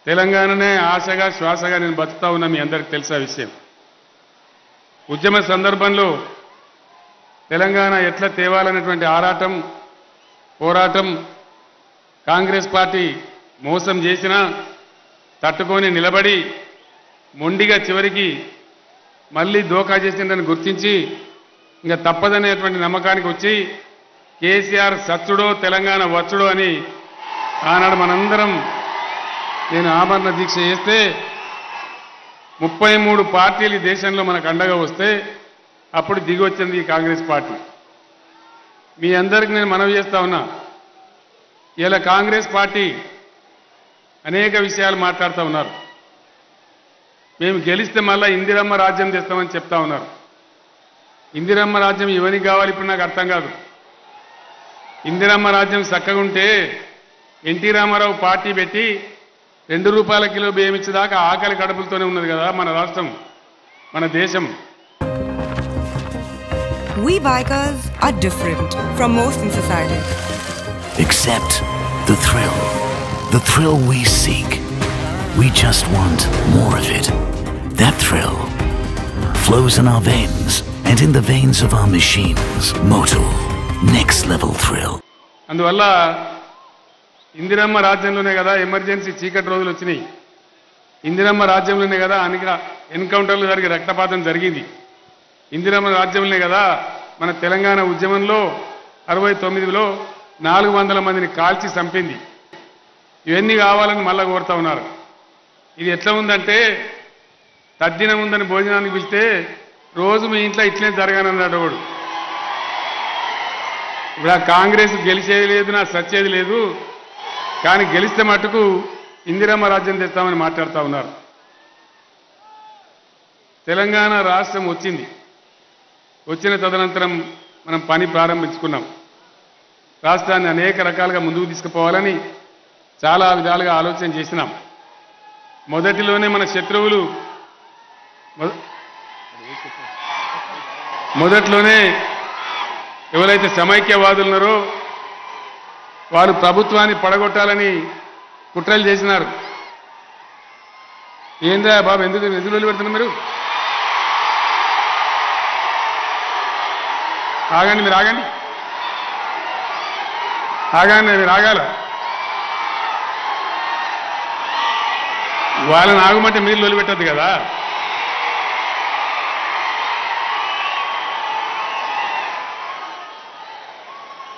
తెలంగాణనే ఆశగా శ్వాసగా నేను బతుకుతా ఉన్నా మీ అందరికి తెలిసే విషయం ఉద్యమ సందర్భంలో తెలంగాణ ఎట్లా తేవాలనేటువంటి ఆరాటం పోరాటం కాంగ్రెస్ పార్టీ మోసం చేసినా తట్టుకొని నిలబడి మొండిగా చివరికి మళ్ళీ దోకా చేసిందని గుర్తించి ఇంకా తప్పదనేటువంటి నమ్మకానికి వచ్చి కేసీఆర్ సచ్చుడో తెలంగాణ వచ్చుడో అని ఆనాడు మనందరం నేను ఆమరణ దీక్ష చేస్తే ముప్పై మూడు పార్టీలు ఈ దేశంలో మనకు అండగా వస్తే అప్పుడు దిగి వచ్చింది ఈ కాంగ్రెస్ పార్టీ మీ అందరికి నేను మనవి చేస్తా ఉన్నా ఇలా కాంగ్రెస్ పార్టీ అనేక విషయాలు మాట్లాడుతూ ఉన్నారు మేము గెలిస్తే మళ్ళా ఇందిరమ్మ రాజ్యం తెస్తామని చెప్తా ఉన్నారు ఇందిరమ్మ రాజ్యం ఎవరికి కావాలి ఇప్పుడు నాకు అర్థం కాదు ఇందిరమ్మ రాజ్యం చక్కగా ఉంటే ఎన్టీ రామారావు పార్టీ పెట్టి రెండు రూపాయల కిలో బియ్యం ఇచ్చేదాకా ఆకలి కడుపులతోనే ఉన్నది కదా మన రాష్ట్రం మన దేశం We bikers are different from most in society. Accept the thrill. The thrill we seek. We just want more of it. That thrill flows in our veins and in the veins of our machines. Motul. Next level thrill. అందువల్ల ఇందిరమ్మ రాజ్యంలోనే కదా emergency చీకటి రోజులు వచ్చినాయి ఇందిరమ్మ రాజ్యంలోనే కదా అనేక ఎన్కౌంటర్లు జరిగి రక్తపాతం జరిగింది ఇందిరమ్మ రాజ్యంలోనే కదా మన తెలంగాణ ఉద్యమంలో అరవై తొమ్మిదిలో నాలుగు వందల మందిని కాల్చి చంపింది ఇవన్నీ కావాలని మళ్ళా కోరుతా ఉన్నారు ఇది ఎట్లా ఉందంటే తద్దినం ఉందని భోజనానికి పిలిస్తే రోజు మీ ఇంట్లో ఇట్లే జరగానన్నాడు వాడు ఇప్పుడు ఆ కాంగ్రెస్ గెలిచేది లేదు నా సచ్చేది లేదు కానీ గెలిస్తే మటుకు ఇందిరమ్మ రాజ్యం తెస్తామని మాట్లాడుతూ ఉన్నారు తెలంగాణ రాష్ట్రం వచ్చింది వచ్చిన తదనంతరం మనం పని ప్రారంభించుకున్నాం రాష్ట్రాన్ని అనేక రకాలుగా ముందుకు తీసుకుపోవాలని చాలా విధాలుగా ఆలోచన చేసినాం మొదటిలోనే మన శత్రువులు మొద- మొదట్లోనే ఎవరైతే సమైక్యవాదులు ఉన్నారో వారు ప్రభుత్వాన్ని పడగొట్టాలని కుట్రలు చేసినారు ఏందా బాబు ఎందుకు ఎందుకు వెళ్ళి పెడుతున్నారు మీరు ఆగండి మీరు ఆగండి ఆగండి మీరు ఆగాల వాళ్ళని ఆగమంటే మీరు లొలి పెట్టద్దు కదా